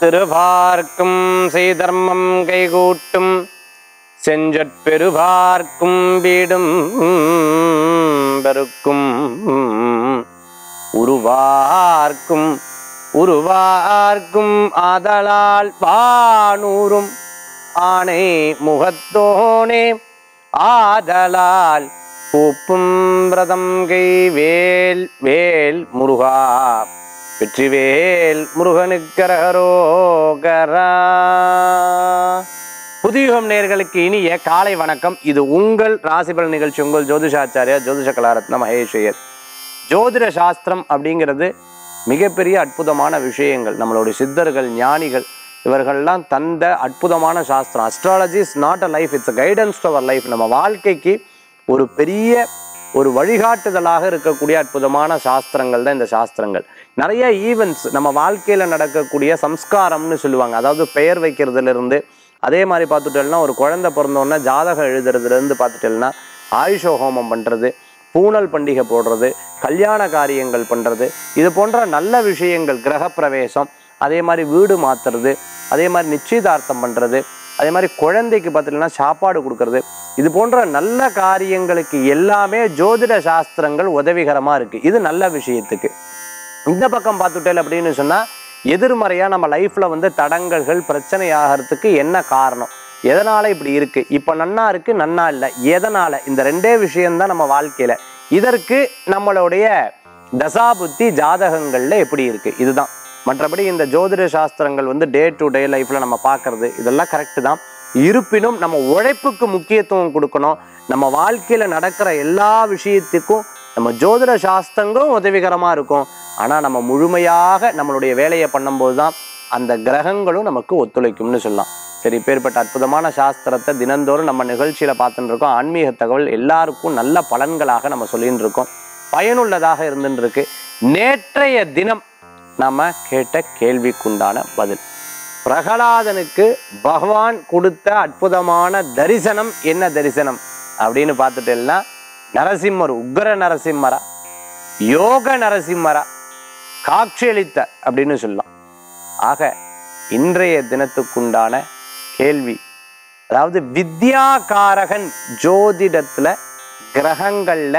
திருபார்க்கும் செய்தர்மம் கைகூட்டும் செஞ்சற்பெருபார்க்கும் வீடும் பெருக்கும் உருவார்க்கும் உருவார்க்கும் ஆதலால் வானூரும் ஆணை முகத்தோனே ஆதலால் கூப்பும் பிரதம் கை வேல் வேல் முருகா வெற்றிவேல் முருகனுக்கரகரோகரா புதியுகம் நேர்களுக்கு இனிய காலை வணக்கம் இது உங்கள் ராசிபலன் நிகழ்ச்சி உங்கள் ஜோதிஷாச்சாரியா ஜோதிஷ கலாரத்ன மகேஷையர் ஜோதிட சாஸ்திரம் அப்படிங்கிறது மிகப்பெரிய அற்புதமான விஷயங்கள் நம்மளுடைய சித்தர்கள் ஞானிகள் இவர்கள்லாம் தந்த அற்புதமான சாஸ்திரம் astrology is not a life it's guidance to our life நம்ம வாழ்க்கைக்கு ஒரு பெரிய ஒரு வழிகாட்டுதலாக இருக்கக்கூடிய அற்புதமான சாஸ்திரங்கள் தான் இந்த சாஸ்திரங்கள் நிறைய ஈவெண்ட்ஸ் நம்ம வாழ்க்கையில் நடக்கக்கூடிய சம்ஸ்காரம்னு சொல்லுவாங்க அதாவது பெயர் வைக்கிறதுல இருந்து அதே மாதிரி பார்த்துட்டோம்னா ஒரு குழந்தை பிறந்தோடனே ஜாதகம் எழுதுறதுலேருந்து பார்த்துட்டோம்னா ஆயுஷ ஹோமம் பண்ணுறது பூனல் பண்டிகை போடுறது கல்யாண காரியங்கள் பண்ணுறது இது போன்ற நல்ல விஷயங்கள் கிரகப்பிரவேசம் அதே மாதிரி வீடு மாற்றுறது அதே மாதிரி நிச்சயதார்த்தம் பண்ணுறது அதே மாதிரி குழந்தைக்கு பார்த்தீங்கன்னா சாப்பாடு கொடுக்கறது இது போன்ற நல்ல காரியங்களுக்கு எல்லாமே ஜோதிட சாஸ்திரங்கள் உதவிகரமாக இருக்குது இது நல்ல விஷயத்துக்கு இந்த பக்கம் பார்த்துட்டேன் அப்படின்னு சொன்னால் எதிர்மறையாக நம்ம லைஃப்பில் வந்து தடங்கல்கள் பிரச்சனை ஆகிறதுக்கு என்ன காரணம் எதனால் இப்படி இருக்குது இப்போ நன்னா இருக்குது நன்னா இல்லை எதனால் இந்த ரெண்டே விஷயம்தான் நம்ம வாழ்க்கையில் இதற்கு நம்மளுடைய தசாபுத்தி ஜாதகங்களில் எப்படி இருக்குது இதுதான் மற்றபடி இந்த ஜோதிட சாஸ்திரங்கள் வந்து டே டு டே லைஃப்பில் நம்ம பார்க்கறது இதெல்லாம் கரெக்டு தான் இருப்பினும் நம்ம உழைப்புக்கு முக்கியத்துவம் கொடுக்கணும் நம்ம வாழ்க்கையில் நடக்கிற எல்லா விஷயத்துக்கும் நம்ம ஜோதிட சாஸ்திரங்களும் உதவிகரமாக இருக்கும் ஆனால் நம்ம முழுமையாக நம்மளுடைய வேலையை பண்ணும்போது தான் அந்த கிரகங்களும் நமக்கு ஒத்துழைக்கும்னு சொல்லலாம் சரி பேர்பட்ட அற்புதமான சாஸ்திரத்தை தினந்தோறும் நம்ம நிகழ்ச்சியில் பார்த்துட்டு இருக்கோம் ஆன்மீக தகவல் எல்லாருக்கும் நல்ல பலன்களாக நம்ம சொல்லிட்டு இருக்கோம் பயனுள்ளதாக இருந்துட்டு இருக்கு நேற்றைய தினம் நம்ம கேட்ட கேள்விக்குண்டான பதில் பிரகலாதனுக்கு பகவான் கொடுத்த அற்புதமான தரிசனம் என்ன தரிசனம் அப்படின்னு பார்த்துட்டேன்னா நரசிம்மர் உக்ர நரசிம்மரா யோக நரசிம்மரா காட்சியளித்த அப்படின்னு சொல்லலாம் ஆக இன்றைய தினத்துக்குண்டான கேள்வி அதாவது வித்யாகாரகன் ஜோதிடத்துல கிரகங்கள்ல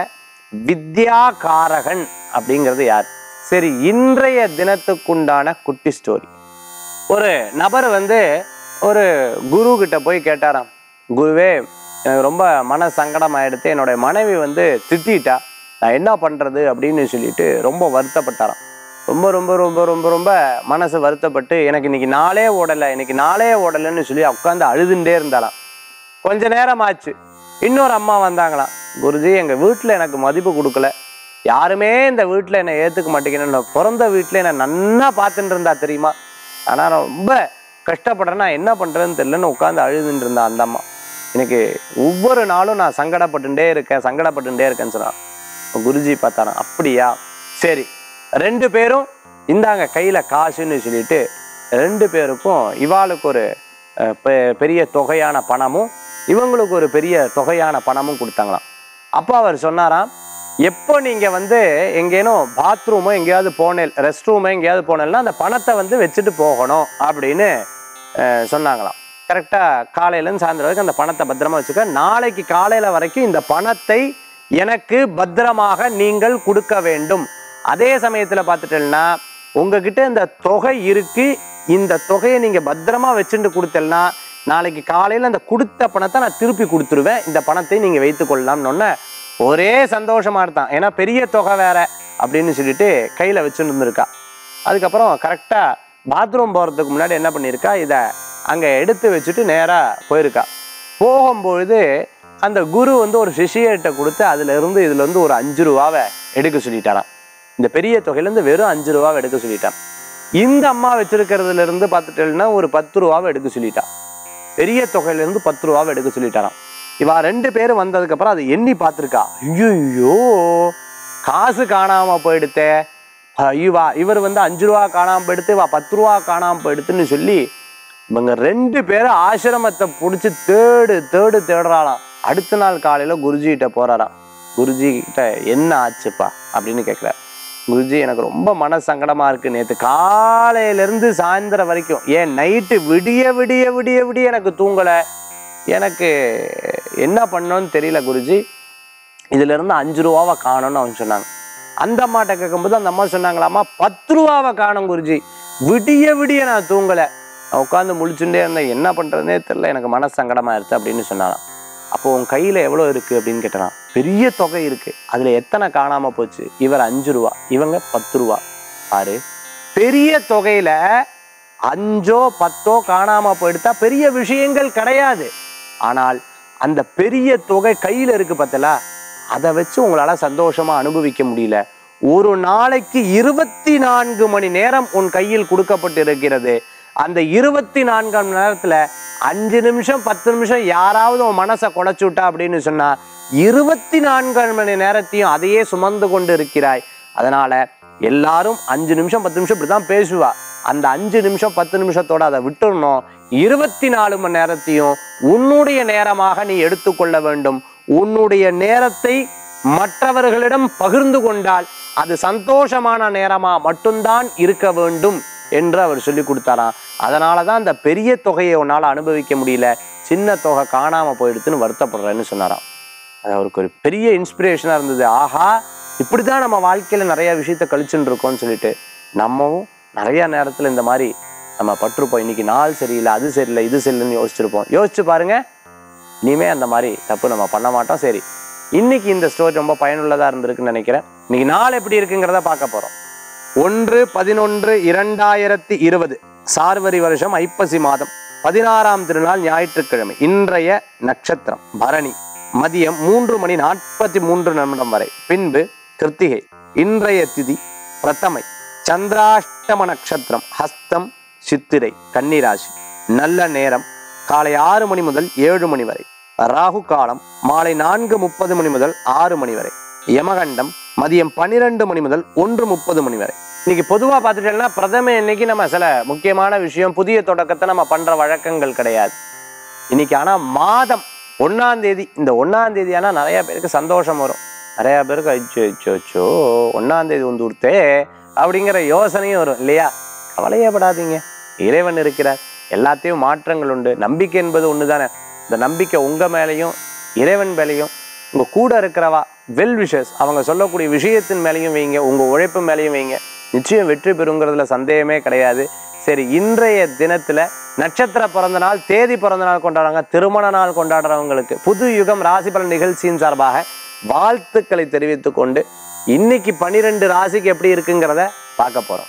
வித்யாகாரகன் அப்படிங்கிறது யார் சரி இன்றைய தினத்துக்குண்டான குட்டி ஸ்டோரி ஒரு நபர் வந்து ஒரு குரு கிட்ட போய் கேட்டாராம் குருவே எனக்கு ரொம்ப மன சங்கடம் ஆயிடுத்து என்னுடைய மனைவி வந்து திட்டிட்டா நான் என்ன பண்றது அப்படின்னு சொல்லிட்டு ரொம்ப வருத்தப்பட்டாராம் ரொம்ப ரொம்ப ரொம்ப ரொம்ப ரொம்ப மனசு வருத்தப்பட்டு எனக்கு இன்னைக்கு நாளே ஓடலை இன்னைக்கு நாளே ஓடலைன்னு சொல்லி உட்காந்து அழுதுண்டே இருந்தாலாம் கொஞ்ச நேரம் ஆச்சு இன்னொரு அம்மா வந்தாங்களாம் குருஜி எங்கள் வீட்டில் எனக்கு மதிப்பு கொடுக்கல யாருமே இந்த வீட்டில் என்னை ஏற்றுக்க மாட்டேங்கிறேன் நான் பிறந்த வீட்டில் என்னை நன்னா பார்த்துட்டு இருந்தா தெரியுமா ஆனால் நான் ரொம்ப கஷ்டப்படுறேன் நான் என்ன பண்ணுறேன்னு தெரியலன்னு உட்காந்து அழுதுன்னு இருந்தா அந்த அம்மா எனக்கு ஒவ்வொரு நாளும் நான் சங்கடப்பட்டுட்டே இருக்கேன் சங்கடப்பட்டுட்டே இருக்கேன்னு சொன்னான் குருஜி பார்த்தாராம் அப்படியா சரி ரெண்டு பேரும் இந்தாங்க கையில் காசுன்னு சொல்லிட்டு ரெண்டு பேருக்கும் இவாளுக்கு ஒரு அஹ், பெ- பெரிய தொகையான பணமும் இவங்களுக்கு ஒரு பெரிய தொகையான பணமும் கொடுத்தாங்களாம் அப்போ அவர் சொன்னாராம் எப்போ நீங்கள் வந்து எங்கேனும் பாத்ரூமோ எங்கேயாவது போனேல் ரெஸ்ட் ரூமோ எங்கேயாவது போனேல்னா அந்த பணத்தை வந்து வச்சுட்டு போகணும் அப்படின்னு அஹ், சொன்னாங்களாம் கரெக்டாக காலையிலேருந்து சாயந்தரம் வரைக்கும் அந்த பணத்தை பத்திரமா வச்சுக்க நாளைக்கு காலையில் வரைக்கும் இந்த பணத்தை எனக்கு பத்திரமாக நீங்கள் கொடுக்க வேண்டும் அதே சமயத்தில் பார்த்துட்டேன்னா உங்ககிட்ட இந்த தொகை இருக்கு இந்த தொகையை நீங்கள் பத்திரமா வச்சுட்டு கொடுத்தேன்னா நாளைக்கு காலையில் அந்த கொடுத்த பணத்தை நான் திருப்பி கொடுத்துருவேன் இந்த பணத்தை நீங்கள் வைத்துக்கொள்ளலாம்னு ஒரே சந்தோஷமா இருந்தான் ஏன்னா பெரிய தொகை வேற அப்படின்னு சொல்லிட்டு கையில் வச்சுட்டு இருந்திருக்கா அதுக்கப்புறம் கரெக்டாக பாத்ரூம் போகிறதுக்கு முன்னாடி என்ன பண்ணியிருக்கா இதை அங்கே எடுத்து வச்சுட்டு நேராக போயிருக்கா போகும்பொழுது அந்த குரு வந்து ஒரு சிஷியர்கிட்ட கொடுத்து அதுல இருந்து இதுல இருந்து ஒரு அஞ்சு ரூபாவை எடுக்க சொல்லிட்டாராம் இந்த பெரிய தொகையிலேருந்து வெறும் அஞ்சு ரூபாவை எடுக்க சொல்லிட்டான் இந்த அம்மா வச்சிருக்கிறதுல இருந்து பார்த்துட்டேன்னா ஒரு பத்து ரூபாவை எடுக்க சொல்லிட்டா பெரிய தொகையில இருந்து பத்து ரூபாவை எடுக்க சொல்லிட்டாராம் இவா ரெண்டு பேரும் வந்ததுக்கு அப்புறம் அதை எண்ணி பார்த்துருக்கா ஐயோ காசு காணாம போயிடுத்தே ஐயோ இவர் வந்து அஞ்சு ரூபா காணாம போயிடுத்து இவா பத்து ரூபா காணாம போயிடுத்துன்னு சொல்லி இவங்க ரெண்டு பேரும் ஆசிரமத்தை பிடிச்சி தேடு தேடு தேடுறாளாம் அடுத்த நாள் காலையில குருஜி கிட்ட போறாராம் குருஜி கிட்ட என்ன ஆச்சுப்பா அப்படின்னு கேட்குறாரு குருஜி எனக்கு ரொம்ப மன சங்கடமா இருக்கு நேற்று காலையிலேருந்து சாயந்தரம் வரைக்கும் ஏன் நைட்டு விடிய விடிய விடிய விடிய எனக்கு தூங்கலை எனக்கு என்ன பண்ணோன்னு தெரியல குருஜி இதுல இருந்து அஞ்சு ரூபாவை காணும்னு அவங்க சொன்னாங்க அந்த அம்மாட்ட கேட்கும்போது அந்த அம்மா சொன்னாங்களாம்மா பத்து ரூபாவை காணும் குருஜி விடிய விடிய நான் தூங்கலை நான் உட்காந்து முழிச்சுட்டே இருந்தேன் என்ன பண்றதுனே தெரியல எனக்கு மன சங்கடமா இருக்கு அப்படின்னு சொன்னாலாம் அப்போ உன் கையில எவ்வளோ இருக்கு அப்படின்னு கேட்டான் பெரிய தொகை இருக்கு அதுல எத்தனை காணாம போச்சு இவர் அஞ்சு ரூபா இவங்க பத்து ரூபா பாரு பெரிய தொகையில அஞ்சோ பத்தோ காணாம போயிடுத்தா பெரிய விஷயங்கள் கிடையாது ஆனால் அந்த பெரிய தொகை கையில இருக்கு பார்த்தலா அதை வச்சு உங்களால சந்தோஷமா அனுபவிக்க முடியல ஒரு நாளைக்கு இருபத்தி நான்கு மணி நேரம் உன் கையில் கொடுக்கப்பட்டு இருக்கிறது அந்த இருபத்தி நான்காம் மணி நேரத்துல அஞ்சு நிமிஷம் பத்து நிமிஷம் யாராவது உன் மனசை குலைச்சு விட்டா அப்படின்னு சொன்னா இருபத்தி நான்கு மணி நேரத்தையும் அதையே சுமந்து கொண்டு இருக்கிறாய் அதனால எல்லாரும் அஞ்சு நிமிஷம் பத்து நிமிஷம் இப்படிதான் பேசுவா அந்த அஞ்சு நிமிஷம் பத்து நிமிஷத்தோட அதை விட்டுறணும் இருபத்தி நாலு மணி நேரத்தையும் உன்னுடைய நேரமாக நீ எடுத்துக்கொள்ள வேண்டும் உன்னுடைய நேரத்தை மற்றவர்களிடம் பகிர்ந்து கொண்டால் அது சந்தோஷமான நேரமா மட்டும்தான் இருக்க வேண்டும் என்று அவர் சொல்லி கொடுத்தாராம் அதனால தான் அந்த பெரிய தொகையை உன்னால் அனுபவிக்க முடியல சின்ன தொகை காணாம போயிடுத்துன்னு வருத்தப்படுறேன்னு சொன்னாராம் அது அவருக்கு ஒரு பெரிய இன்ஸ்பிரேஷனாக இருந்தது ஆஹா இப்படி தான் நம்ம வாழ்க்கையில் நிறைய விஷயத்த கழிச்சுட்டு இருக்கோம்னு சொல்லிட்டு நம்மவும் நிறைய நேரத்தில் இந்த மாதிரி நம்ம பட்டிருப்போம் இன்னைக்கு நாள் சரியில்லை அது சரியில்லை இது சரியில்லைன்னு யோசிச்சிருப்போம் யோசிச்சு பாருங்க இனிமே அந்த மாதிரி தப்பு நம்ம பண்ண மாட்டோம் சரி இன்னைக்கு இந்த ஸ்டோரி ரொம்ப பயனுள்ளதாக இருந்திருக்குன்னு நினைக்கிறேன் இன்னைக்கு நாள் எப்படி இருக்குங்கிறத பார்க்க போகிறோம் ஒன்று பதினொன்று இரண்டாயிரத்தி இருபது சார்வரி வருஷம் ஐப்பசி மாதம் பதினாறாம் திருநாள் ஞாயிற்றுக்கிழமை இன்றைய நட்சத்திரம் பரணி மதியம் மூன்று மணி நாற்பத்தி மூன்று நிமிடம் வரை பின்பு கிருத்திகை இன்றைய திதி பிரதமை சந்திராஷ்டம நட்சத்திரம் ஹஸ்தம் சித்திரை கன்னிராசி நல்ல நேரம் காலை ஆறு மணி முதல் ஏழு மணி வரை ராகு காலம் மாலை நான்கு முப்பது மணி முதல் ஆறு மணி வரை யமகண்டம் மதியம் பன்னிரெண்டு மணி முதல் ஒன்று முப்பது மணி வரை இன்னைக்கு பொதுவாக பார்த்துட்டோம்னா பிரதம இன்னைக்கு நம்ம சில முக்கியமான விஷயம் புதிய தொடக்கத்தை நம்ம பண்ற வழக்கங்கள் கிடையாது இன்னைக்கு ஆனா மாதம் ஒன்னாம் தேதி இந்த ஒன்னாம் தேதி ஆனா நிறைய பேருக்கு சந்தோஷம் வரும் நிறைய பேருக்கு அச்சோ அச்சோ அச்சோ ஒன்னாம் தேதி வந்து கொடுத்தே அப்படிங்கிற யோசனையும் வரும் இல்லையா கவலையப்படாதீங்க இறைவன் இருக்கிறார் எல்லாத்தையும் மாற்றங்கள் உண்டு நம்பிக்கை என்பது ஒன்று தானே இந்த நம்பிக்கை உங்க மேலேயும் இறைவன் மேலேயும் உங்க கூட இருக்கிறவா வெல் விஷஸ் அவங்க சொல்லக்கூடிய விஷயத்தின் மேலேயும் வைங்க உங்க உழைப்பு மேலேயும் வைங்க நிச்சயம் வெற்றி பெறுங்கிறதுல சந்தேகமே கிடையாது சரி இன்றைய தினத்துல நட்சத்திர பிறந்த நாள் தேதி பிறந்த நாள் கொண்டாடுறாங்க திருமண நாள் கொண்டாடுறவங்களுக்கு புது யுகம் ராசி பலன் நிகழ்ச்சியின் சார்பாக வாழ்த்துக்களை தெரிவித்துக் கொண்டு இன்னைக்கு பனிரெண்டு ராசிக்கு எப்படி இருக்குங்கிறத பார்க்க போறோம்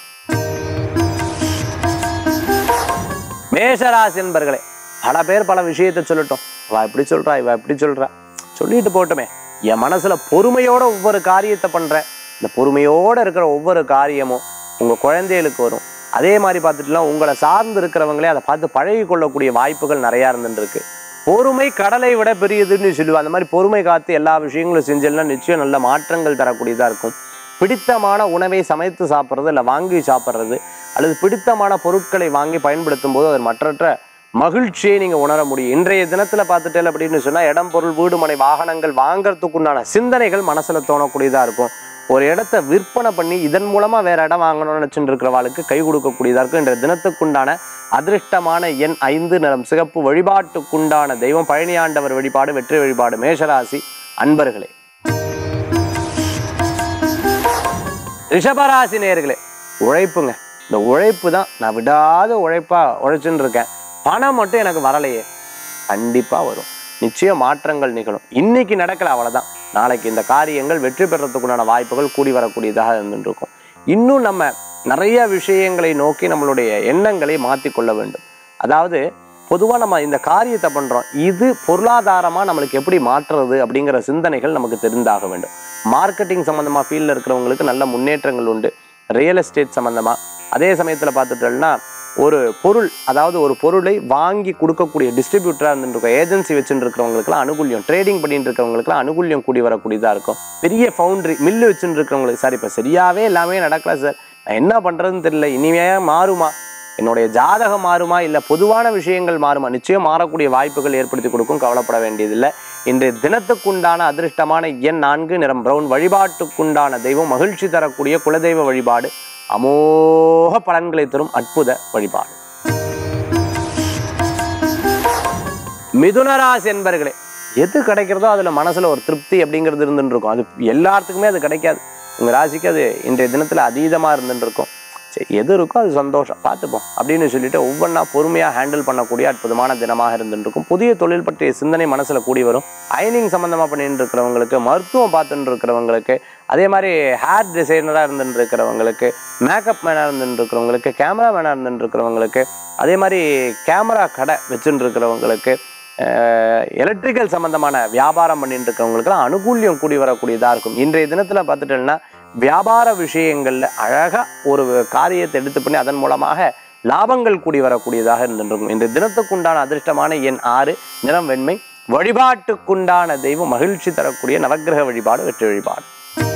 மேஷராசி என்பர்களே பல பேர் பல விஷயத்தை சொல்லட்டும் இவ இப்படி சொல்றா இவ இப்படி சொல்றா சொல்லிட்டு போட்டுமே என் மனசுல பொறுமையோட ஒவ்வொரு காரியத்தை பண்றேன் இந்த பொறுமையோட இருக்கிற ஒவ்வொரு காரியமும் உங்க குழந்தைகளுக்கு வரும் அதே மாதிரி பார்த்துட்டுலாம் உங்களை சார்ந்து இருக்கிறவங்களே அதை பார்த்து பழகி கொள்ளக்கூடிய வாய்ப்புகள் நிறையா இருந்துட்டு இருக்கு பொறுமை கடலை விட பெரியதுன்னு சொல்லுவாங்க அந்த மாதிரி பொறுமை காத்து எல்லா விஷயங்களும் செஞ்சேன்னா நிச்சயம் நல்ல மாற்றங்கள் தரக்கூடியதாக இருக்கும் பிடித்தமான உணவை சமைத்து சாப்பிட்றது இல்லை வாங்கி சாப்பிட்றது அல்லது பிடித்தமான பொருட்களை வாங்கி பயன்படுத்தும் போது அது மற்றற்ற மகிழ்ச்சியை நீங்கள் உணர முடியும் இன்றைய தினத்தில் பார்த்துட்டேன் அப்படின்னு சொன்னால் இடம் பொருள் வீடு மனை வாகனங்கள் வாங்குறதுக்குண்டான சிந்தனைகள் மனசில் தோணக்கூடியதாக இருக்கும் ஒரு இடத்த விற்பனை பண்ணி இதன் மூலமாக வேற இடம் வாங்கணும்னு நினச்சிட்டு இருக்கிறவாளுக்கு கை கொடுக்கக்கூடியதாக இருக்கும் இன்றைய தினத்துக்குண்டான அதிர்ஷ்டமான எண் ஐந்து நிறம் சிகப்பு வழிபாட்டுக்குண்டான தெய்வம் பழனியாண்டவர் வழிபாடு வெற்றி வழிபாடு மேஷராசி அன்பர்களே ரிஷபராசி நேர்களே உழைப்புங்க இந்த உழைப்பு தான் நான் விடாத உழைப்பா உழைச்சுன்னு இருக்கேன் பணம் மட்டும் எனக்கு வரலையே கண்டிப்பா வரும் நிச்சயம் மாற்றங்கள் நிகழும் இன்னைக்கு நடக்கல அவ்வளவுதான் நாளைக்கு இந்த காரியங்கள் வெற்றி பெறத்துக்குண்டான வாய்ப்புகள் கூடி வரக்கூடியதாக இருந்துட்டு இருக்கும் இன்னும் நம்ம நிறைய விஷயங்களை நோக்கி நம்மளுடைய எண்ணங்களை மாற்றிக்கொள்ள வேண்டும் அதாவது பொதுவாக நம்ம இந்த காரியத்தை பண்ணுறோம் இது பொருளாதாரமாக நம்மளுக்கு எப்படி மாற்றுறது அப்படிங்கிற சிந்தனைகள் நமக்கு தெரிந்தாக வேண்டும் மார்க்கெட்டிங் சம்மந்தமாக ஃபீல்டில் இருக்கிறவங்களுக்கு நல்ல முன்னேற்றங்கள் உண்டு ரியல் எஸ்டேட் சம்மந்தமாக அதே சமயத்தில் பார்த்துட்டோம்னா ஒரு பொருள் அதாவது ஒரு பொருளை வாங்கி கொடுக்கக்கூடிய டிஸ்ட்ரிபியூட்டராக இருந்துருக்கோம் ஏஜென்சி வச்சுட்டு இருக்கிறவங்களுக்குலாம் அனுகூல்யம் ட்ரேடிங் பண்ணிட்டு இருக்கிறவங்களுக்குலாம் அனுகூல்யம் கூடி வரக்கூடியதாக இருக்கும் பெரிய ஃபவுண்டரி மில்லு வச்சுட்டு இருக்கிறவங்களுக்கு சார் இப்போ சரியாகவே எல்லாமே நடக்கல சார் நான் என்ன பண்ணுறதுன்னு தெரியல இனிமே மாறுமா என்னுடைய ஜாதகம் மாறுமா இல்லை பொதுவான விஷயங்கள் மாறுமா நிச்சயம் மாறக்கூடிய வாய்ப்புகள் ஏற்படுத்தி கொடுக்கும் கவலைப்பட வேண்டியதில்லை இன்றைய தினத்துக்குண்டான அதிர்ஷ்டமான எண் நான்கு நிறம் பிரவுன் வழிபாட்டுக்குண்டான தெய்வம் மகிழ்ச்சி தரக்கூடிய குலதெய்வ வழிபாடு அமோக பலன்களை தரும் அற்புத வழிபாடு மிதுனராசி என்பர்களே எது கிடைக்கிறதோ அதில் மனசில் ஒரு திருப்தி அப்படிங்கிறது இருந்துட்டு இருக்கும் அது எல்லாத்துக்குமே அது கிடைக்காது உங்கள் ராசிக்கு அது இன்றைய தினத்தில் அதீதமாக இருந்துட்டு இருக்கும் சரி எது இருக்கோ அது சந்தோஷம் பார்த்துப்போம் அப்படின்னு சொல்லிட்டு ஒவ்வொன்றா பொறுமையாக ஹேண்டில் பண்ணக்கூடிய அற்புதமான தினமாக இருந்துட்டு இருக்கும் புதிய தொழில் பற்றிய சிந்தனை மனசில் கூடி வரும் அயனிங் சம்மந்தமாக பண்ணிட்டு இருக்கிறவங்களுக்கு மருத்துவம் பார்த்துட்டு இருக்கிறவங்களுக்கு அதே மாதிரி ஹேர் டிசைனராக இருந்துட்டு இருக்கிறவங்களுக்கு மேக்கப் மேனாக இருந்துட்டு இருக்கிறவங்களுக்கு கேமரா மேனாக இருந்துட்டு இருக்கிறவங்களுக்கு அதே மாதிரி கேமரா கடை வச்சுட்டு இருக்கிறவங்களுக்கு எலக்ட்ரிக்கல் சம்பந்தமான வியாபாரம் பண்ணிட்டு இருக்கிறவங்களுக்குலாம் அனுகூல்யம் கூடி வரக்கூடியதாக இருக்கும் இன்றைய தினத்தில் பார்த்துட்டோம்னா வியாபார விஷயங்களில் அழகாக ஒரு காரியத்தை எடுத்து பண்ணி அதன் மூலமாக லாபங்கள் கூடி வரக்கூடியதாக இருந்துருக்கும் இன்றைய தினத்துக்குண்டான அதிர்ஷ்டமான எண் ஆறு நிறம் வெண்மை வழிபாட்டுக்குண்டான தெய்வம் மகிழ்ச்சி தரக்கூடிய நவக்கிரக வழிபாடு வெற்றி வழிபாடு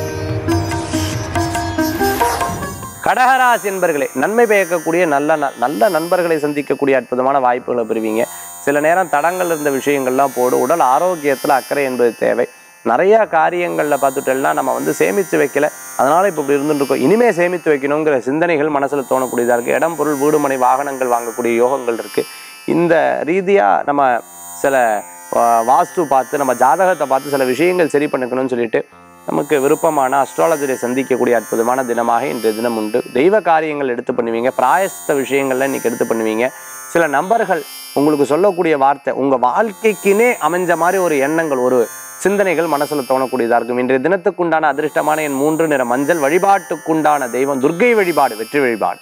கடகராசி என்பர்களே நன்மை பயக்கக்கூடிய நல்ல ந- நல்ல நண்பர்களை சந்திக்கக்கூடிய அற்புதமான வாய்ப்புகளை பெறுவீங்க சில நேரம் தடங்கள் இருந்த விஷயங்கள்லாம் போடு உடல் ஆரோக்கியத்தில் அக்கறை என்பது தேவை நிறைய காரியங்களில் பார்த்துட்டோம்னா நம்ம வந்து சேமித்து வைக்கல அதனால இப்போ இப்படி இருந்துட்டு இருக்கோம் இனிமே சேமித்து வைக்கணுங்கிற சிந்தனைகள் மனசில் தோணக்கூடியதாக இருக்குது இடம் பொருள் வீடு மனை வாகனங்கள் வாங்கக்கூடிய யோகங்கள் இருக்குது இந்த ரீதியாக நம்ம சில வா- வாஸ்து பார்த்து நம்ம ஜாதகத்தை பார்த்து சில விஷயங்கள் சரி பண்ணிக்கணும்னு சொல்லிட்டு நமக்கு விருப்பமான அஸ்ட்ராலஜரை சந்திக்கக்கூடிய அற்புதமான தினமாக இன்றைய தினம் உண்டு தெய்வ காரியங்கள் எடுத்து பண்ணுவீங்க பிராயஸ்த விஷயங்கள்ல இன்னைக்கு எடுத்து பண்ணுவீங்க சில நபர்கள் உங்களுக்கு சொல்லக்கூடிய வார்த்தை உங்கள் வாழ்க்கைக்குனே அமைஞ்ச மாதிரி ஒரு எண்ணங்கள் ஒரு சிந்தனைகள் மனசில் தோணக்கூடியதாக இருக்கும் இன்றைய தினத்துக்குண்டான அதிர்ஷ்டமான என் மூன்று நிற மஞ்சள் வழிபாட்டுக்குண்டான தெய்வம் துர்க்கை வழிபாடு வெற்றி வழிபாடு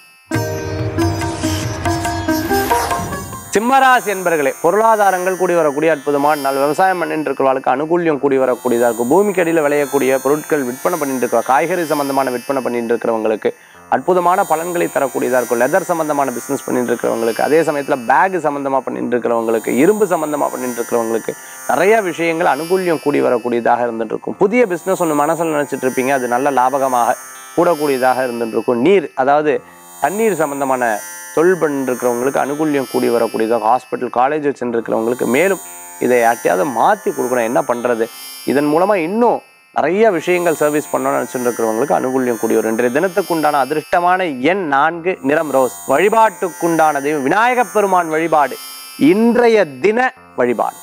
சிம்மராசி என்பர்களே பொருளாதாரங்கள் கூடி வரக்கூடிய அற்புதமான நாள் விவசாயம் பண்ணிட்டு இருக்கிறவர்களுக்கு அனுகூல்யம் கூடி வரக்கூடியதாக இருக்கும் பூமிக்கு அடியில் விளையக்கூடிய பொருட்கள் விற்பனை பண்ணிட்டு இருக்கிற காய்கறி சம்பந்தமான விற்பனை பண்ணிட்டு இருக்கிறவங்களுக்கு அற்புதமான பலன்களை தரக்கூடியதாக இருக்கும் லெதர் சம்பந்தமான பிஸ்னஸ் பண்ணிட்டு இருக்கிறவங்களுக்கு அதே சமயத்தில் பேக் சம்பந்தமாக பண்ணிட்டு இருக்கிறவங்களுக்கு இரும்பு சம்பந்தமாக பண்ணிட்டு இருக்கிறவங்களுக்கு நிறைய விஷயங்கள் அனுகூல்யம் கூடி வரக்கூடியதாக இருந்துட்டு இருக்கும் புதிய பிஸ்னஸ் ஒன்று மனசில் நினச்சிட்டு இருப்பீங்க அது நல்ல லாபகமாக கூடக்கூடியதாக இருந்துட்டு இருக்கும் நீர் அதாவது தண்ணீர் சம்பந்தமான தொழில் பண்ணிட்டு இருக்கிறவங்களுக்கு அனுகூல்யம் கூடி வரக்கூடியதாக ஹாஸ்பிட்டல் காலேஜ் வச்சுருக்கிறவங்களுக்கு மேலும் இதை யார்ட்டையாவது மாற்றி கொடுக்கணும் என்ன பண்ணுறது இதன் மூலமாக இன்னும் நிறைய விஷயங்கள் சர்வீஸ் பண்ணணும்னு நினச்சிட்டு இருக்கிறவங்களுக்கு அனுகூல்யம் கூடி வரும் இன்றைய தினத்துக்குண்டான அதிர்ஷ்டமான எண் நான்கு நிறம் ரோஸ் வழிபாட்டுக்குண்டான தெய்வம் விநாயகப் பெருமான் வழிபாடு இன்றைய தின வழிபாடு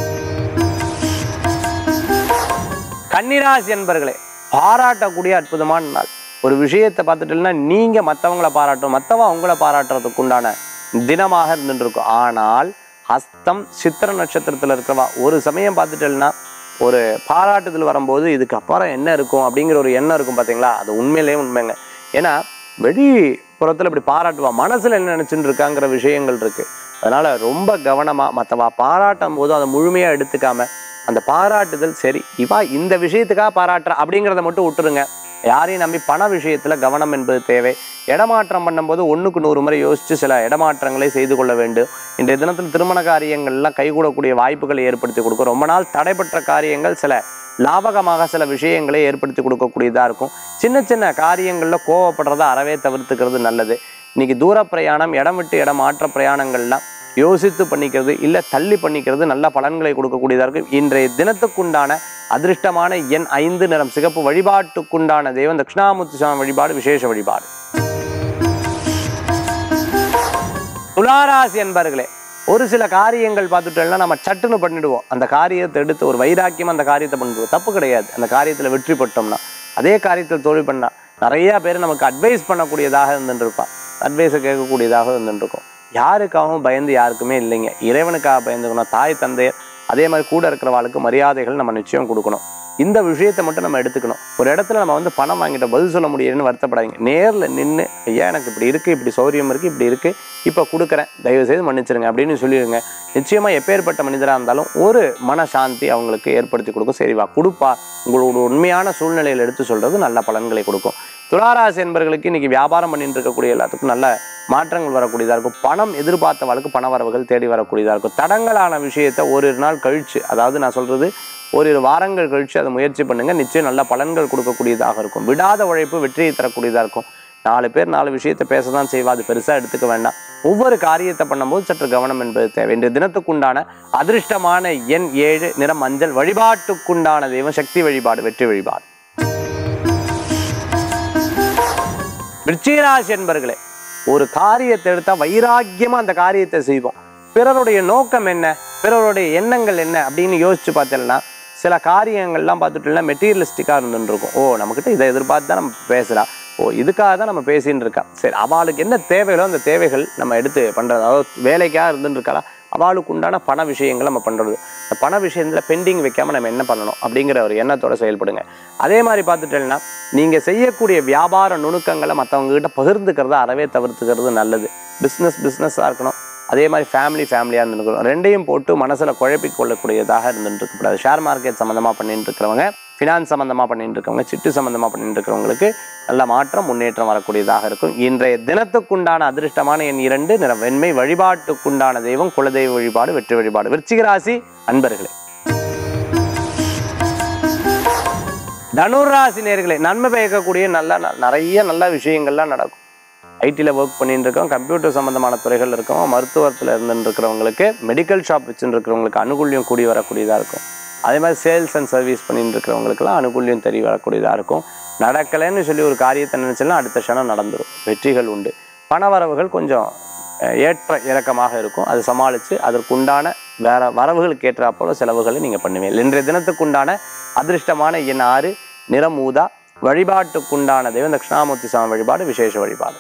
கன்னிராசி என்பர்களே பாராட்டக்கூடிய அற்புதமான நாள் ஒரு விஷயத்தை பார்த்துட்டீங்கன்னா நீங்கள் மற்றவங்களை பாராட்டும் மற்றவங்க அவங்கள பாராட்டுறதுக்கு உண்டான தினமாக இருந்துட்டு இருக்கும் ஆனால் ஹஸ்தம் சித்திர நட்சத்திரத்தில் இருக்கிறவா ஒரு சமயம் பார்த்துட்டேன்னா ஒரு பாராட்டுதல் வரும்போது இதுக்கு அப்புறம் என்ன இருக்கும் அப்படிங்கிற ஒரு எண்ணம் இருக்கும் பார்த்தீங்களா அது உண்மையிலேயே உண்மைங்க ஏன்னா வெளிப்புறத்தில் இப்படி பாராட்டுவா மனசில் என்ன நினச்சிட்டு இருக்காங்கிற விஷயங்கள் இருக்குது அதனால் ரொம்ப கவனமாக மற்றவா பாராட்டும் போது அதை முழுமையாக எடுத்துக்காம அந்த பாராட்டுதல் சரி இவா இந்த விஷயத்துக்காக பாராட்டுறா அப்படிங்கிறத மட்டும் விட்டுருங்க யாரையும் நம்பி பண விஷயத்தில் கவனம் என்பது தேவை இடமாற்றம் பண்ணும்போது ஒன்றுக்கு நூறு முறை யோசித்து சில இடமாற்றங்களை செய்து கொள்ள வேண்டும் இன்றைய தினத்தில் திருமண காரியங்கள்லாம் கைகூடக்கூடிய வாய்ப்புகளை ஏற்படுத்தி கொடுக்கும் ரொம்ப நாள் தடைப்பட்ட காரியங்கள் சில லாபகமாக சில விஷயங்களை ஏற்படுத்தி கொடுக்கக்கூடியதாக இருக்கும் சின்ன சின்ன காரியங்களில் கோவப்படுறத அறவே தவிர்த்துக்கிறது நல்லது இன்னைக்கு தூர பிரயாணம் இடம் விட்டு இடம் மாற்ற பிரயாணங்கள்லாம் யோசித்து பண்ணிக்கிறது இல்லை தள்ளி பண்ணிக்கிறது நல்ல பலன்களை கொடுக்கக்கூடியதாக இருக்கும் இன்றைய தினத்துக்குண்டான அதிர்ஷ்டமான எண் ஐந்து நிறம் சிகப்பு வழிபாட்டுக்குண்டான தெய்வம் தட்சிணாமூர்த்தி சுவாமி வழிபாடு விசேஷ வழிபாடு துளாராசி என்பர்களே ஒரு சில காரியங்கள் பார்த்துட்டோம்னா நம்ம சட்டுன்னு பண்ணிடுவோம் அந்த காரியத்தை எடுத்து ஒரு வைராக்கியமா அந்த காரியத்தை பண்ணிடுவோம் தப்பு கிடையாது அந்த காரியத்தில் வெற்றி பெற்றோம்னா அதே காரியத்தில் தோல்வி பண்ணா நிறைய பேர் நமக்கு அட்வைஸ் பண்ணக்கூடியதாக இருந்துட்டு இருப்பான் அட்வைஸை கேட்கக்கூடியதாக இருந்துட்டு இருக்கும் யாருக்காகவும் பயந்து யாருக்குமே இல்லைங்க இறைவனுக்காக பயந்துக்கணும் தாய் தந்தையர் அதே மாதிரி கூட இருக்கிறவாளுக்கு மரியாதைகள் நம்ம நிச்சயம் கொடுக்கணும் இந்த விஷயத்தை மட்டும் நம்ம எடுத்துக்கணும் ஒரு இடத்துல நம்ம வந்து பணம் வாங்கிட்ட பதில் சொல்ல முடியலன்னு வருத்தப்படாதீங்க நேரில் நின்று ஐயா எனக்கு இப்படி இருக்குது இப்படி சௌரியம் இருக்குது இப்படி இருக்குது இப்போ கொடுக்குறேன் தயவு செய்து மன்னிச்சிருங்க அப்படின்னு சொல்லிடுங்க நிச்சயமாக எப்பேற்பட்ட மனிதராக இருந்தாலும் ஒரு மனசாந்தி அவங்களுக்கு ஏற்படுத்தி கொடுக்கும் சரி வா கொடுப்பா உங்களோட உண்மையான சூழ்நிலையில் எடுத்து சொல்கிறது நல்ல பலன்களை கொடுக்கும் துளாராசி என்பர்களுக்கு இன்னைக்கு வியாபாரம் பண்ணிட்டு இருக்கக்கூடிய எல்லாத்துக்கும் நல்ல மாற்றங்கள் வரக்கூடியதாக இருக்கும் பணம் எதிர்பார்த்தவளுக்கு பண வரவுகள் தேடி வரக்கூடியதாக இருக்கும் தடங்கலான விஷயத்தை ஓரிரு நாள் கழிச்சு அதாவது நான் சொல்றது ஓரிரு வாரங்கள் கழிச்சு அதை முயற்சி பண்ணுங்க நிச்சயம் நல்ல பலன்கள் கொடுக்கக்கூடியதாக இருக்கும் விடாத உழைப்பு வெற்றியை தரக்கூடியதாக இருக்கும் நாலு பேர் நாலு விஷயத்தை பேச தான் செய்வா அது பெருசாக எடுத்துக்க வேண்டாம் ஒவ்வொரு காரியத்தை பண்ணும்போது சற்று கவனம் என்பது தேவை இன்றைய தினத்துக்குண்டான அதிர்ஷ்டமான எண் ஏழு நிறம் மஞ்சள் வழிபாட்டுக்குண்டான தெய்வம் சக்தி வழிபாடு வெற்றி வழிபாடு விருச்சிகராசி என்பர்களே ஒரு காரியத்தை எடுத்தா வைராக்கியமா அந்த காரியத்தை செய்வோம் பிறருடைய நோக்கம் என்ன பிறருடைய எண்ணங்கள் என்ன அப்படின்னு யோசிச்சு பார்த்தீங்கன்னா சில காரியங்கள்லாம் பார்த்துட்டோம்னா மெட்டீரியலிஸ்டிக்காக இருந்துட்டு இருக்கும் ஓ நம்மக்கிட்ட இதை எதிர்பார்த்து தான் நம்ம பேசுகிறா ஓ இதுக்காக தான் நம்ம பேசின்னு இருக்கா சரி அவளுக்கு என்ன தேவைகளோ அந்த தேவைகள் நம்ம எடுத்து பண்ணுறது அதாவது வேலைக்காக இருந்துட்டு இருக்காளா அவளுக்கு உண்டான பண விஷயங்கள் நம்ம பண்ணுறது இந்த பண விஷயத்தில் பெண்டிங் வைக்காமல் நம்ம என்ன பண்ணணும் அப்படிங்கிற ஒரு எண்ணத்தோட செயல்படுங்க அதே மாதிரி பார்த்துட்டேன்னா நீங்கள் செய்யக்கூடிய வியாபார நுணுக்கங்களை மற்றவங்க கிட்ட பகிர்ந்துக்கிறத அறவே தவிர்த்துக்கிறது நல்லது பிஸ்னஸ் பிஸ்னஸாக இருக்கணும் அதே மாதிரி ஃபேமிலி ஃபேமிலியாக இருந்துருக்கணும் ரெண்டையும் போட்டு மனசில் குழப்பிக் கொள்ளக்கூடியதாக இருந்துட்டு இருக்கக்கூடாது ஷேர் மார்க்கெட் சம்மந்தமாக பண்ணிட்டு இருக்கிறவங்க ஃபினான்ஸ் சம்மந்தமாக பண்ணிட்டு இருக்கவங்க சிட்டு சம்மந்தமாக பண்ணிட்டு இருக்கிறவங்களுக்கு நல்ல மாற்றம் முன்னேற்றம் வரக்கூடியதாக இருக்கும் இன்றைய தினத்துக்குண்டான அதிர்ஷ்டமான எண் இரண்டு நிற வெண்மை வழிபாட்டுக்குண்டான தெய்வம் குலதெய்வ வழிபாடு வெற்றி வழிபாடு விருச்சிக ராசி அன்பர்களே தனுராசி நேர்களே நன்மை பயக்கக்கூடிய நல்ல ந- நிறைய நல்ல விஷயங்கள்லாம் நடக்கும் ஐடியில் ஒர்க் பண்ணிட்டு இருக்கோம் கம்ப்யூட்டர் சம்மந்தமான துறைகள் இருக்கோம் மருத்துவத்தில் இருந்துட்டு இருக்கிறவங்களுக்கு மெடிக்கல் ஷாப் வச்சுட்டு இருக்கிறவங்களுக்கு அனுகூல்யம் கூடி வரக்கூடியதாக இருக்கும் அதே மாதிரி சேல்ஸ் அண்ட் சர்வீஸ் பண்ணிட்டு இருக்கிறவங்களுக்குலாம் அனுகூல்யம் தெரிய வரக்கூடியதாக இருக்கும் நடக்கலைன்னு சொல்லி ஒரு காரியத்தை நினைச்சாலும் அடுத்த க்ஷணம் நடந்துடும் வெற்றிகள் உண்டு பணவரவுகள் கொஞ்சம் அஹ், ஏற்ற இறக்கமாக இருக்கும் அதை சமாளித்து அதற்குண்டான வேற வரவுகளுக்கு ஏற்றாப்போல செலவுகளை நீங்கள் பண்ணுவீங்க இன்றைய தினத்துக்குண்டான அதிர்ஷ்டமான எண் ஆறு நிறம் ஊதா வழிபாட்டுக்குண்டான தெய்வம் தட்சிணாமூர்த்தி சாமி வழிபாடு விசேஷ வழிபாடு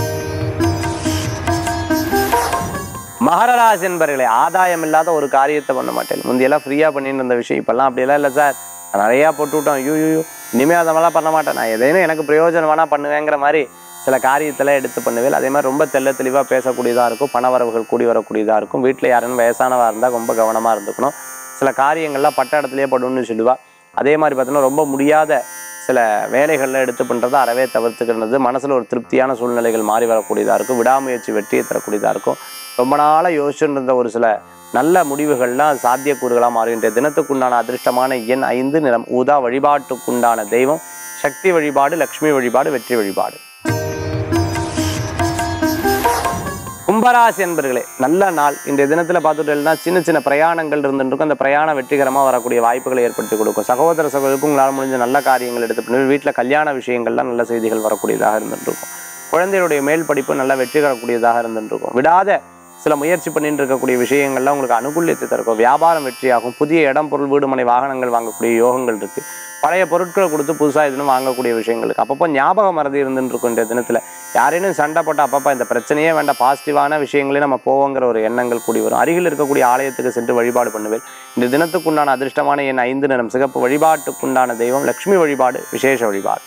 மகரராசி என்பர்களே ஆதாயம் இல்லாத ஒரு காரியத்தை பண்ண மாட்டேன் முந்தியெல்லாம் ஃப்ரீயாக பண்ணிட்டு இருந்த விஷயம் இப்பெல்லாம் அப்படியெல்லாம் இல்லை சார் நான் நிறையா போட்டு விட்டோம் ஐயோ ஐயோ இனிமேல் அந்த மாதிரிலாம் பண்ண மாட்டேன் நான் எதையும் எனக்கு பிரயோஜனம் வேணா பண்ணுவேங்கிற மாதிரி சில காரியத்தில் எடுத்து பண்ணுவேன் அதே மாதிரி ரொம்ப தெள்ள தெளிவாக பேசக்கூடியதாக இருக்கும் பணவரவுகள் கூடி வரக்கூடியதாக இருக்கும் வீட்டில் யாரும் வயசானவா இருந்தால் ரொம்ப கவனமாக இருந்துக்கணும் சில காரியங்கள்லாம் பட்ட இடத்துலயே படும்னு சொல்லுவா அதே மாதிரி பார்த்தோன்னா ரொம்ப முடியாத சில வேலைகளில் எடுத்து பண்ணுறதை அறவே தவிர்த்துக்கிறது மனசில் ஒரு திருப்தியான சூழ்நிலைகள் மாறி வரக்கூடியதாக இருக்கும் விடாமுயற்சி வெற்றியை தரக்கூடியதாக இருக்கும் ரொம்ப நாளாக யோசிச்சுட்டு இருந்த ஒரு சில நல்ல முடிவுகள்லாம் சாத்தியக்கூறுகளாக மாறுகின்ற தினத்துக்குண்டான அதிர்ஷ்டமான எண் ஐந்து நிறம் ஊதா வழிபாட்டுக்குண்டான தெய்வம் சக்தி வழிபாடு லக்ஷ்மி வழிபாடு வெற்றி வழிபாடு கும்பராசி என்பர்களே நல்ல நாள் இன்றைய தினத்தில் பார்த்துட்டேன்னா சின்ன சின்ன பிரயாணங்கள் இருந்துருக்கும் அந்த பிரயாணம் வெற்றிகரமாக வரக்கூடிய வாய்ப்புகளை ஏற்படுத்தி கொடுக்கும் சகோதர சகோதரருக்கும் உங்களால் முடிஞ்ச நல்ல காரியங்கள் எடுத்து பண்ணி வீட்டில் கல்யாண விஷயங்கள்லாம் நல்ல செய்திகள் வரக்கூடியதாக இருந்துருக்கும் குழந்தையுடைய மேல் படிப்பு நல்லா வெற்றி தரக்கூடியதாக இருந்துருக்கும் விடாத சில முயற்சி பண்ணிட்டு இருக்கக்கூடிய விஷயங்கள்லாம் உங்களுக்கு அனுகூலியத்தை தருக்கும் வியாபாரம் வெற்றியாகும் புதிய இடம் பொருள் வீடு மனை வாகனங்கள் வாங்கக்கூடிய யோகங்கள் இருக்கு பழைய பொருட்களை கொடுத்து புதுசாக இதுன்னு வாங்கக்கூடிய விஷயங்கள் இருக்கு அப்பப்போ ஞாபகம் மறதி இருந்துட்டு இருக்கும் இந்த தினத்தில் யாரேனும் சண்டை போட்டு அப்பப்போ இந்த பிரச்சனையே வேண்டாம் பாசிட்டிவான விஷயங்களே நம்ம போவோங்கிற ஒரு எண்ணங்கள் கூடி வரும் அருகில் இருக்கக்கூடிய ஆலயத்துக்கு சென்று வழிபாடு பண்ணுவேன் இந்த தினத்துக்குண்டான அதிர்ஷ்டமான என் ஐந்து நிறம் சிகப்பு வழிபாட்டுக்குண்டான தெய்வம் லக்ஷ்மி வழிபாடு விசேஷ வழிபாடு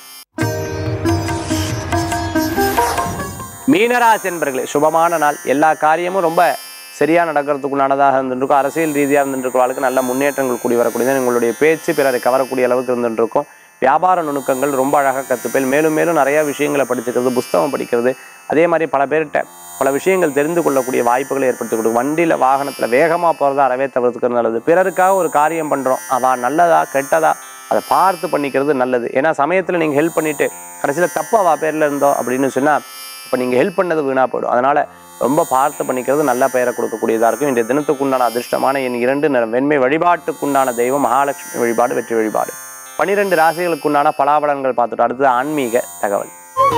மீனராசி என்பர்களே சுபமான நாள் எல்லா காரியமும் ரொம்ப சரியா நடக்கிறதுக்குண்டானதாக இருந்துருக்கும் அரசியல் ரீதியாக இருந்துருக்கிறவர்களுக்கு நல்ல முன்னேற்றங்கள் கூடி வரக்கூடியது உங்களுடைய பேச்சு பிறரை கவரக்கூடிய அளவுக்கு இருந்துருக்கும் வியாபார நுணுக்கங்கள் ரொம்ப அழகாக கற்றுப்பேன் மேலும் மேலும் நிறைய விஷயங்களை படிச்சுக்கிறது புஸ்தகம் படிக்கிறது அதே மாதிரி பல பேர்கிட்ட பல விஷயங்கள் தெரிந்து கொள்ளக்கூடிய வாய்ப்புகளை ஏற்படுத்தி கொடுக்கும் வண்டியில் வாகனத்தில் வேகமாக போகிறத அறவே தவிர்த்துக்கிறது நல்லது பிறருக்காக ஒரு காரியம் பண்ணுறோம் அவள் நல்லதா கெட்டதா அதை பார்த்து பண்ணிக்கிறது நல்லது ஏன்னா சமயத்தில் நீங்கள் ஹெல்ப் பண்ணிட்டு கடைசியில் தப்பு அவள் பேரில் இருந்தோம் அப்படின்னு சொன்னால் இப்போ நீங்கள் ஹெல்ப் பண்ணது வீணாக போயிடும் அதனால் ரொம்ப பார்த்து பண்ணிக்கிறது நல்ல பெயரை கொடுக்கக்கூடியதாக இருக்கும் இன்றைய தினத்துக்குண்டான அதிர்ஷ்டமான என் இரண்டு நிறம் வெண்மை வழிபாட்டுக்குண்டான தெய்வம் மகாலட்சுமி வழிபாடு வெற்றி வழிபாடு பனிரெண்டு ராசிகளுக்குண்டான பலாபலன்கள் பார்த்துட்டு அடுத்தது ஆன்மீக தகவல்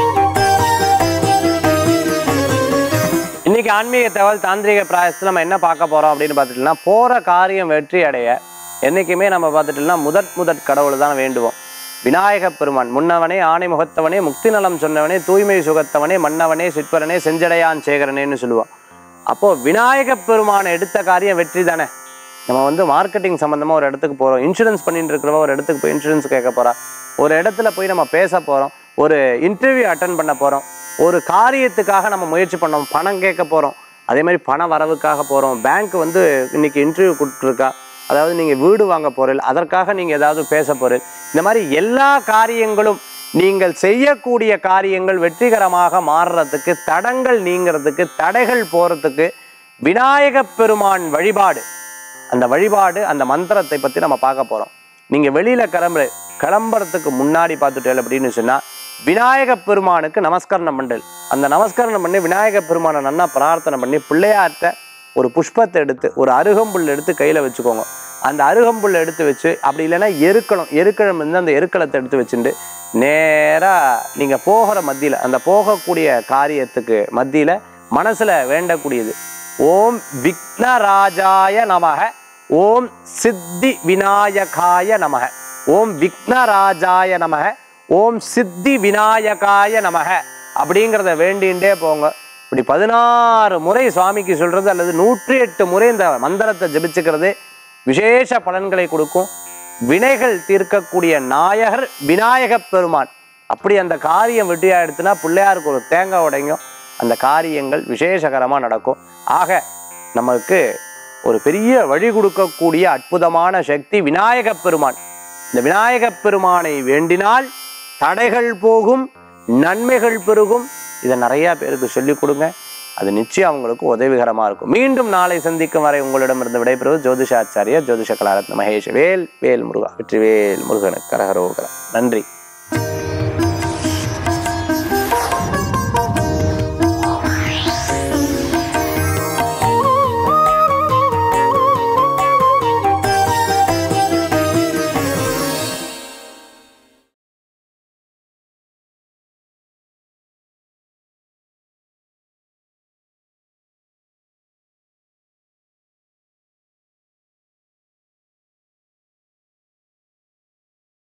இன்னைக்கு ஆன்மீக தகவல் தாந்திரிக பிராயசத்தில் நம்ம என்ன பார்க்க போறோம் அப்படின்னு பார்த்துட்டோம்னா போற காரியம் வெற்றி அடைய என்னைக்குமே நம்ம பார்த்துட்டோம்னா முதற் முதற் கடவுள் தான் வேண்டுவோம் விநாயக பெருமான் முன்னவனே ஆணை முகத்தவனே முக்தி நலம் சொன்னவனே தூய்மை சுகத்தவனே மன்னவனே சிற்பரனே செஞ்சடையான் சேகரனேன்னு சொல்லுவோம் அப்போ விநாயக பெருமானை எடுத்த காரியம் வெற்றி தானே நம்ம வந்து மார்க்கெட்டிங் சம்மந்தமாக ஒரு இடத்துக்கு போகிறோம் இன்சூரன்ஸ் பண்ணிட்டு இருக்கிறவ ஒரு இடத்துக்கு போய் இன்சூரன்ஸ் கேட்க போறா ஒரு இடத்துல போய் நம்ம பேச போகிறோம் ஒரு இன்டர்வியூ அட்டன் பண்ண போகிறோம் ஒரு காரியத்துக்காக நம்ம முயற்சி பண்ணோம் பணம் கேட்க போகிறோம் அதே மாதிரி பண வரவுக்காக போகிறோம் பேங்க் வந்து இன்னைக்கு இன்டர்வியூ கொடுத்துருக்கா அதாவது நீங்கள் வீடு வாங்க போகிறீங்க அதற்காக நீங்கள் ஏதாவது பேச போகிறீங்க இந்த மாதிரி எல்லா காரியங்களும் நீங்கள் செய்யக்கூடிய காரியங்கள் வெற்றிகரமாக மாறுறதுக்கு தடங்கள் நீங்கிறதுக்கு தடைகள் போகிறதுக்கு விநாயக பெருமான் வழிபாடு அந்த வழிபாடு அந்த மந்திரத்தை பற்றி நம்ம பார்க்க போகிறோம் நீங்கள் வெளியில் கிளம்புற கிளம்புறதுக்கு முன்னாடி பார்த்துட்டேன் அப்படின்னு சொன்னால் விநாயக பெருமானுக்கு நமஸ்கரணம் பண்ணல் அந்த நமஸ்கரணம் பண்ணி விநாயக பெருமானை நன்னா பிரார்த்தனை பண்ணி பிள்ளையார்ட்ட ஒரு புஷ்பத்தை எடுத்து ஒரு அருகம்புல் எடுத்து கையில் வச்சுக்கோங்க அந்த அருகம்புல் எடுத்து வச்சு அப்படி இல்லைன்னா எருக்களம் எருக்களம் வந்து அந்த எருக்களத்தை எடுத்து வச்சுட்டு நேராக நீங்கள் போகிற மத்தியில் அந்த போகக்கூடிய காரியத்துக்கு மத்தியில் மனசில் வேண்டக்கூடியது ஓம் விக்னராஜாய நமக ஓம் சித்தி விநாயகாய நமக ஓம் விக்னராஜாய நமக ஓம் சித்தி விநாயகாய நமக அப்படிங்கிறத வேண்டிகிட்டே போங்க இப்படி பதினாறு முறை சுவாமிக்கு சொல்றது அல்லது நூற்றி எட்டு முறை இந்த மந்திரத்தை ஜபிச்சுக்கிறது விசேஷ பலன்களை கொடுக்கும் வினைகள் தீர்க்கக்கூடிய நாயகர் விநாயகப் பெருமான் அப்படி அந்த காரியம் வெற்றியாயிடுத்துனா பிள்ளையாருக்கு ஒரு தேங்காய் உடையும் அந்த காரியங்கள் விசேஷகரமாக நடக்கும் ஆக நமக்கு ஒரு பெரிய வழி கொடுக்கக்கூடிய அற்புதமான சக்தி விநாயகப் பெருமான் இந்த விநாயகப் பெருமானை வேண்டினால் தடைகள் போகும் நன்மைகள் பெருகும் இதை நிறையா பேருக்கு சொல்லிக் கொடுங்க அது நிச்சயம் அவங்களுக்கு உதவிகரமாக இருக்கும் மீண்டும் நாளை சந்திக்கும் வரை உங்களிடமிருந்து விடைபெறுவது ஜோதிஷாச்சாரியா ஜோதிஷ கலாரத்ன மகேஷ் வேல் வேல் முருகா வெற்றிவேல் முருகனுக்கு கரகரோகரா நன்றி